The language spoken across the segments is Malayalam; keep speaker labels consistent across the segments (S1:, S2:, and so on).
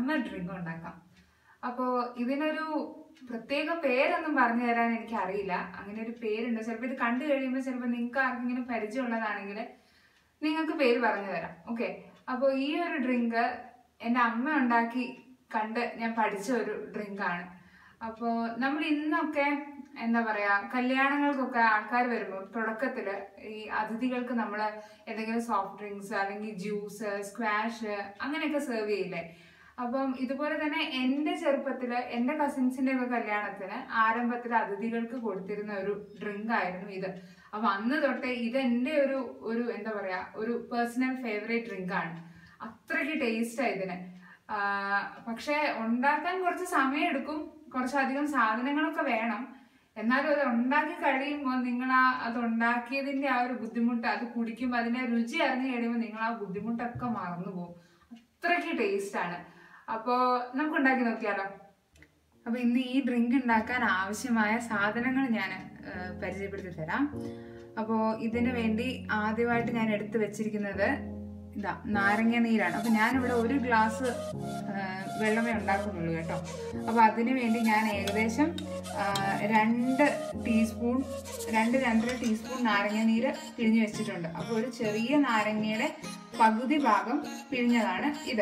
S1: സെമ്മ ഡ്രിങ്ക് ഉണ്ടാക്കാം അപ്പോൾ ഇതിനൊരു പ്രത്യേക പേരൊന്നും പറഞ്ഞു തരാൻ എനിക്ക് അറിയില്ല അങ്ങനെ ഒരു പേരുണ്ട് ചിലപ്പോൾ ഇത് കണ്ടു കഴിയുമ്പോൾ ചിലപ്പോൾ നിങ്ങൾക്ക് ആർക്കെങ്കിലും പരിചയമുള്ളതാണെങ്കിൽ നിങ്ങൾക്ക് പേര് പറഞ്ഞു തരാം ഓക്കെ അപ്പോൾ ഈ ഒരു ഡ്രിങ്ക് എൻ്റെ അമ്മ ഉണ്ടാക്കി കണ്ട് ഞാൻ പഠിച്ച ഒരു ഡ്രിങ്കാണ് അപ്പോൾ നമ്മൾ ഇന്നൊക്കെ എന്താ പറയാ കല്യാണങ്ങൾക്കൊക്കെ ആൾക്കാർ വരുമ്പോൾ തുടക്കത്തിൽ ഈ അതിഥികൾക്ക് നമ്മൾ എന്തെങ്കിലും സോഫ്റ്റ് ഡ്രിങ്ക്സ് അല്ലെങ്കിൽ ജ്യൂസ് സ്ക്വാഷ് അങ്ങനെയൊക്കെ സെർവ് ചെയ്യില്ലേ അപ്പം ഇതുപോലെ തന്നെ എൻ്റെ ചെറുപ്പത്തിൽ എൻ്റെ കസിൻസിൻ്റെ ഒക്കെ കല്യാണത്തിന് ആരംഭത്തിൽ അതിഥികൾക്ക് കൊടുത്തിരുന്ന ഒരു ഡ്രിങ്ക് ആയിരുന്നു ഇത് അപ്പൊ അന്ന് തൊട്ടേ ഇത് എൻ്റെ ഒരു ഒരു എന്താ പറയാ ഒരു പേഴ്സണൽ ഫേവറേറ്റ് ഡ്രിങ്ക് ആണ് അത്രയ്ക്ക് ടേസ്റ്റാണ് ഇതിന് ആ, പക്ഷേ ഉണ്ടാക്കാൻ കുറച്ച് സമയം എടുക്കും കുറച്ചധികം സാധനങ്ങളൊക്കെ വേണം എന്നാലും അത് ഉണ്ടാക്കി കഴിയുമ്പോൾ നിങ്ങൾ ആ അത് ഉണ്ടാക്കിയതിന്റെ ആ ഒരു ബുദ്ധിമുട്ട് അത് കുടിക്കുമ്പോൾ അതിന്റെ രുചി അറിഞ്ഞു കഴിയുമ്പോൾ നിങ്ങൾ ആ ബുദ്ധിമുട്ടൊക്കെ മറന്നു പോകും അത്രയ്ക്ക് ടേസ്റ്റ് ആണ് അപ്പോൾ നമുക്ക് ഉണ്ടാക്കി നോക്കിയാലോ അപ്പൊ ഇന്ന് ഈ ഡ്രിങ്ക് ഉണ്ടാക്കാൻ ആവശ്യമായ സാധനങ്ങൾ ഞാൻ പരിചയപ്പെടുത്തി തരാം അപ്പോൾ ഇതിനു വേണ്ടി ആദ്യമായിട്ട് ഞാൻ എടുത്തു വെച്ചിരിക്കുന്നത് ഇതാ നാരങ്ങ നീരാണ് അപ്പൊ ഞാനിവിടെ ഒരു ഗ്ലാസ് വെള്ളമേ ഉണ്ടാക്കുന്നുള്ളൂ കേട്ടോ അപ്പൊ അതിനു വേണ്ടി ഞാൻ ഏകദേശം ആ, രണ്ട് ടീസ്പൂൺ രണ്ട് രണ്ടര ടീസ്പൂൺ നാരങ്ങ നീര് പിഴിഞ്ഞു വെച്ചിട്ടുണ്ട് അപ്പോൾ ഒരു ചെറിയ നാരങ്ങയുടെ പകുതി ഭാഗം പിഴിഞ്ഞതാണ് ഇത്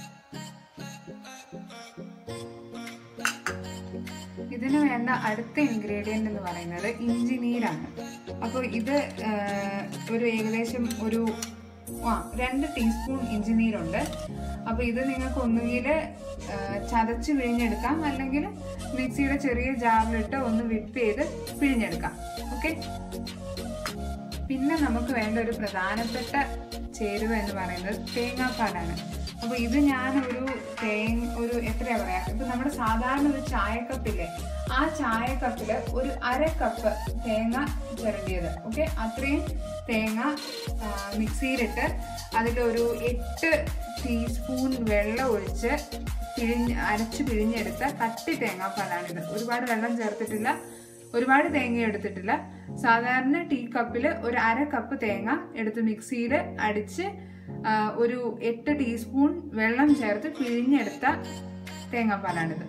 S1: ഇതിന് വേണ്ട അടുത്ത ഇൻഗ്രീഡിയൻ്റ് എന്ന് പറയുന്നത് ഇഞ്ചി നീരാണ് അപ്പോൾ ഇത് ആ, ഒരു ഏകദേശം ഒരു ആ രണ്ട് ടീസ്പൂൺ ഇഞ്ചി നീരുണ്ട് അപ്പോൾ ഇത് നിങ്ങൾക്ക് ഒന്നുകിൽ ചതച്ച് പിഴിഞ്ഞെടുക്കാം അല്ലെങ്കിൽ മിക്സിയുടെ ചെറിയ ജാറിലിട്ട് ഒന്ന് വിപ്പ് ചെയ്ത് പിഴിഞ്ഞെടുക്കാം ഓക്കെ പിന്നെ നമുക്ക് വേണ്ട ഒരു പ്രധാനപ്പെട്ട ചേരുവ എന്ന് പറയുന്നത് തേങ്ങാപ്പാലാണ് അപ്പൊ ഇത് ഞാൻ ഒരു തേങ്ങ ഒരു എത്രയാ പറയാ ഇപ്പൊ നമ്മുടെ സാധാരണ ഒരു ചായക്കപ്പില്ലേ ആ ചായക്കപ്പില് ഒരു അര കപ്പ് തേങ്ങ ചിരണ്ടിയത് ഓക്കെ അത്രയും തേങ്ങ ആ, മിക്സിയിലിട്ട് അതിലൊരു എട്ട് ടീസ്പൂൺ വെള്ളം ഒഴിച്ച് പിഴിഞ്ഞ് അരച്ച് പിഴിഞ്ഞെടുത്ത കട്ടി തേങ്ങാപ്പാലാണിത് ഒരുപാട് വെള്ളം ചേർത്തിട്ടില്ല ഒരുപാട് തേങ്ങ എടുത്തിട്ടില്ല സാധാരണ ടീ കപ്പിൽ ഒരു അര കപ്പ് തേങ്ങ എടുത്ത് മിക്സിയിൽ അടിച്ച് ആ, ഒരു എട്ട് ടീസ്പൂൺ വെള്ളം ചേർത്ത് പിഴിഞ്ഞെടുത്ത തേങ്ങാപ്പാലാണിത്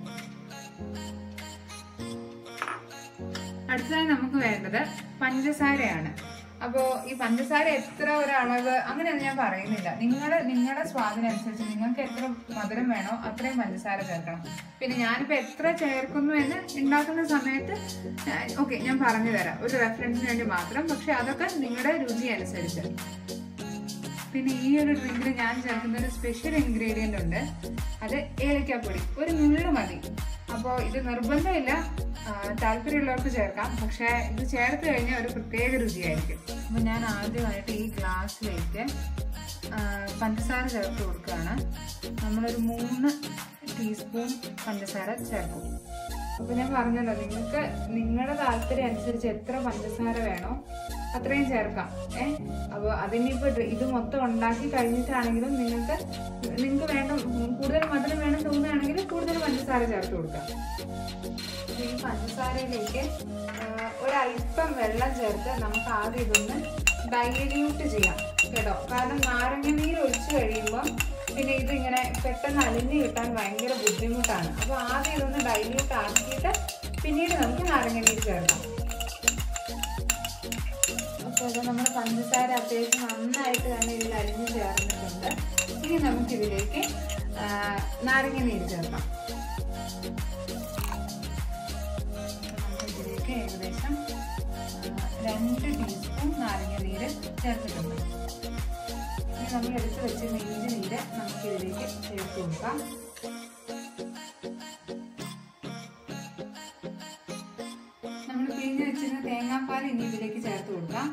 S1: അടുത്തതായി നമുക്ക് വേണ്ടത് പഞ്ചസാരയാണ് അപ്പോൾ ഈ പഞ്ചസാര എത്ര ഒരളവ് അങ്ങനെയൊന്നും ഞാൻ പറയുന്നില്ല നിങ്ങൾ നിങ്ങളുടെ സ്വാദിനനുസരിച്ച് നിങ്ങൾക്ക് എത്ര മധുരം വേണോ അത്രയും പഞ്ചസാര ചേർക്കണം പിന്നെ ഞാനിപ്പോൾ എത്ര ചേർക്കുന്നു എന്ന് ഉണ്ടാക്കുന്ന സമയത്ത് ഓക്കെ ഞാൻ പറഞ്ഞു തരാം ഒരു റെഫറൻസിന് വേണ്ടി മാത്രം പക്ഷെ അതൊക്കെ നിങ്ങളുടെ രുചി അനുസരിച്ച് പിന്നെ ഈ ഒരു ഡ്രിങ്കിൽ ഞാൻ ചേർക്കുന്ന ഒരു സ്പെഷ്യൽ ഇൻഗ്രീഡിയന്റ് ഉണ്ട് അത് ഏലക്കാപ്പൊടി ഒരു നുള്ളു മതി അപ്പോൾ ഇത് നിർബന്ധമില്ല ആ, താല്പര്യമുള്ളവർക്ക് ചേർക്കാം പക്ഷേ ഇത് ചേർത്ത് കഴിഞ്ഞാൽ ഒരു പ്രത്യേക രുചിയായിരിക്കും അപ്പോൾ ഞാൻ ആദ്യമായിട്ട് ഈ ഗ്ലാസ്സിലേക്ക് ആ, പഞ്ചസാര ചേർത്ത് കൊടുക്കുകയാണ് നമ്മളൊരു മൂന്ന് ടീസ്പൂൺ പഞ്ചസാര ചേർക്കും അപ്പൊ ഞാൻ പറഞ്ഞല്ലോ നിങ്ങൾക്ക് നിങ്ങളുടെ താല്പര്യം അനുസരിച്ച് എത്ര പഞ്ചസാര വേണോ അത്രയും ചേർക്കാം ഏ അപ്പോൾ അതിനിപ്പോ ഡ്രി- ഇത് മൊത്തം ഉണ്ടാക്കി കഴിഞ്ഞിട്ടാണെങ്കിലും നിങ്ങൾക്ക് നിങ്ങൾക്ക് വേണ്ട ഉം, കൂടുതൽ മധുരം വേണം തോന്നുകയാണെങ്കിൽ കൂടുതൽ പഞ്ചസാര ചേർത്ത് കൊടുക്കാം അപ്പൊ ഈ പഞ്ചസാരയിലേക്ക് ആ, ഒരല്പം വെള്ളം ചേർത്ത് നമുക്ക് ആദ്യം ഇതൊന്ന് ഡൈല്യൂട്ട് ചെയ്യാം കേട്ടോ കാരണം നാരങ്ങ നീര് ഒഴിച്ചു കഴിയുമ്പോൾ പിന്നെ ഇതിങ്ങനെ പെട്ടെന്ന് അലിഞ്ഞു കിട്ടാൻ ഭയങ്കര ബുദ്ധിമുട്ടാണ് അപ്പോൾ ആദ്യം ഇതൊന്ന് ഡൈല്യൂട്ട് ആക്കിയിട്ട് പിന്നീട് നമുക്ക് നാരങ്ങ നീര് ചേർക്കാം അപ്പോൾ ഇത് നമ്മുടെ പഞ്ചസാര അത്യാവശ്യം നന്നായിട്ട് തന്നെ ഇതിൽ അലിഞ്ഞു ചേർന്നിട്ടുണ്ട് ഇനി നമുക്കിതിലേക്ക് ആ, നാരങ്ങ നീര് ചേർക്കാം അപ്പോൾ ഇതിലേക്ക് ഏകദേശം ആ, രണ്ട് ടീസ്പൂൺ നാരങ്ങ നീര് ചേർത്തിട്ടുണ്ട് ഇനി നമ്മൾ എടുത്ത് വെച്ചിരുന്ന ഇഞ്ചി നീര് നമുക്ക് ഇതിലേക്ക് ചേർത്ത് കൊടുക്കാം നമ്മൾ പിഴിഞ്ഞ് വെച്ചിരുന്ന തേങ്ങാപ്പാൽ ഇനി ഇതിലേക്ക് ചേർത്ത് കൊടുക്കാം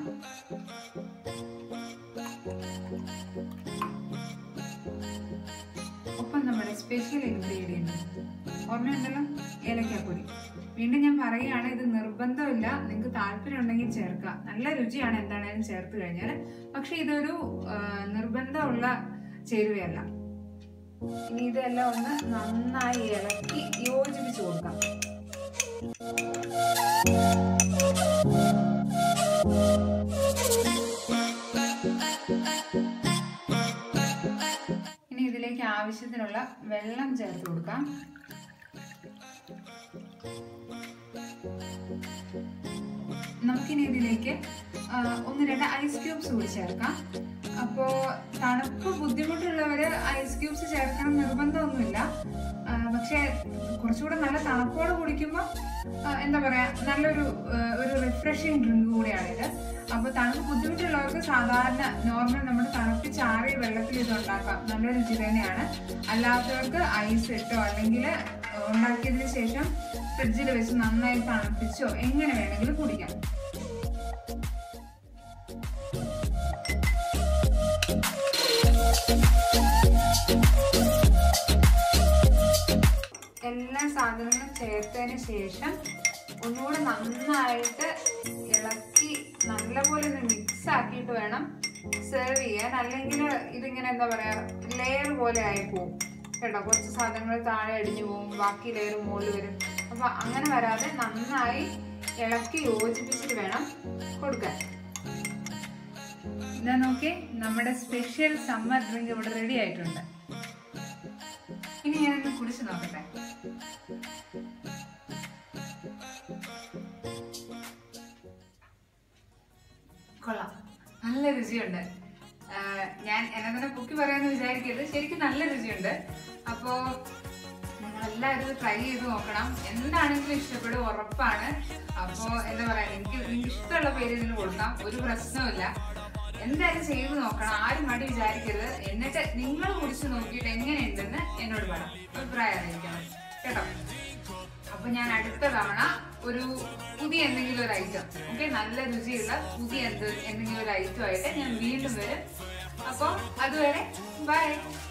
S1: ഒപ്പം നമ്മുടെ സ്പെഷ്യൽ ഇൻഗ്രീഡിയൻറ്റ് ഓർമ്മയുണ്ടല്ലോ ഏലക്കാപ്പൊടി വീണ്ടും ഞാൻ പറയുകയാണ് ഇത് നിർബന്ധമില്ല നിങ്ങൾക്ക് താല്പര്യം ഉണ്ടെങ്കിൽ ചേർക്കുക നല്ല രുചിയാണ് എന്താണേലും ചേർത്ത് കഴിഞ്ഞാൽ പക്ഷെ ഇതൊരു ആ, നിർബന്ധമുള്ള ചേരുവയല്ല ഇനി ഇതെല്ലാം ഒന്ന് നന്നായി ഇളക്കി യോജിപ്പിച്ച് കൊടുക്കാം ഇനി ഇതിലേക്ക് ആവശ്യത്തിനുള്ള വെള്ളം ചേർത്ത് കൊടുക്കാം നമുക്കിനി ഇതിലേക്ക് ആ, ഒന്ന് രണ്ട് ഐസ് ക്യൂബ്സ് കൂടി ചേർക്കാം അപ്പോ തണുപ്പ് ബുദ്ധിമുട്ടുള്ളവര് ഐസ് ക്യൂബ്സ് ചേർക്കണം നിർബന്ധമൊന്നുമില്ല ആ, പക്ഷെ കുറച്ചുകൂടെ നല്ല തണുപ്പോടെ കുടിക്കുമ്പോൾ എന്താ പറയാ നല്ലൊരു ആ, ഒരു റിഫ്രഷിങ് ഡ്രിങ്ക് കൂടിയാണിത് അപ്പൊ തണുപ്പ് ബുദ്ധിമുട്ടുള്ളവർക്ക് സാധാരണ നോർമൽ നമ്മുടെ തണുപ്പിച്ചാറിയ വെള്ളത്തിൽ ഇത് ഉണ്ടാക്കാം നല്ല രുചി തന്നെയാണ് അല്ലാത്തവർക്ക് ഐസ് ഇട്ടോ അല്ലെങ്കിൽ ഉണ്ടാക്കിയതിന് ശേഷം ഫ്രിഡ്ജിൽ വെച്ച് നന്നായി തണുപ്പിച്ചോ എങ്ങനെ വേണമെങ്കിലും കുടിക്കാം എല്ലാ സാധനങ്ങളും ചേർത്തതിന് ശേഷം ഒന്നുകൂടെ നന്നായിട്ട് ഇളക്കി നല്ലപോലെ ഒന്ന് മിക്സ് ആക്കിയിട്ട് വേണം സെർവ് ചെയ്യാൻ അല്ലെങ്കിൽ ഇതിങ്ങനെ എന്താ പറയാ ലെയർ പോലെ ആയി പോകും കേട്ടോ കുറച്ച് സാധനങ്ങൾ താഴെ അടിഞ്ഞു പോകും ബാക്കി ലെയർ മുകളിൽ വരും അപ്പൊ അങ്ങനെ വരാതെ നന്നായി ഇളക്കി യോജിപ്പിച്ചിട്ട് വേണം കൊടുക്കാൻ ഇതാ നോക്കി നമ്മുടെ സ്പെഷ്യൽ സമ്മർ ഡ്രിങ്ക് ഇവിടെ റെഡി ആയിട്ടുണ്ട് ഇനി ഞാനൊന്ന് കുടിച്ചു നോക്കട്ടെ കൊള്ളാം നല്ല രുചിയുണ്ട് ആഹ് ഞാൻ എന്നെ തന്നെ പൊക്കി പറയാന്ന് വിചാരിക്കരുത് ശരിക്കും നല്ല രുചിയുണ്ട് അപ്പോ നിങ്ങൾ എല്ലാവരും ഇത് ട്രൈ ചെയ്ത് നോക്കണം എന്താണെങ്കിലും ഇഷ്ടപ്പെടും ഉറപ്പാണ് അപ്പോ എന്താ പറയാ എനിക്ക് നിങ്ങൾക്ക് ഇഷ്ടമുള്ള പേര് ഇതിന് കൊടുക്കാം ഒരു പ്രശ്നവുമില്ല എന്തായാലും ചെയ്ത് നോക്കണം ആരും മടി വിചാരിക്കരുത് എന്നിട്ട് നിങ്ങൾ കുടിച്ച് നോക്കിയിട്ട് എങ്ങനെയുണ്ടെന്ന് എന്നോട് പറയാം അഭിപ്രായം അറിയിക്കണം കേട്ടോ അപ്പൊ ഞാൻ അടുത്ത തവണ ഒരു പുതിയ എന്തെങ്കിലും ഒരു ഐറ്റം ഓക്കെ നല്ല രുചിയുള്ള പുതിയ എന്ത് എന്തെങ്കിലും ഒരു ഐറ്റം ആയിട്ട് ഞാൻ വീണ്ടും വരും അപ്പോൾ അതുവരെ ബൈ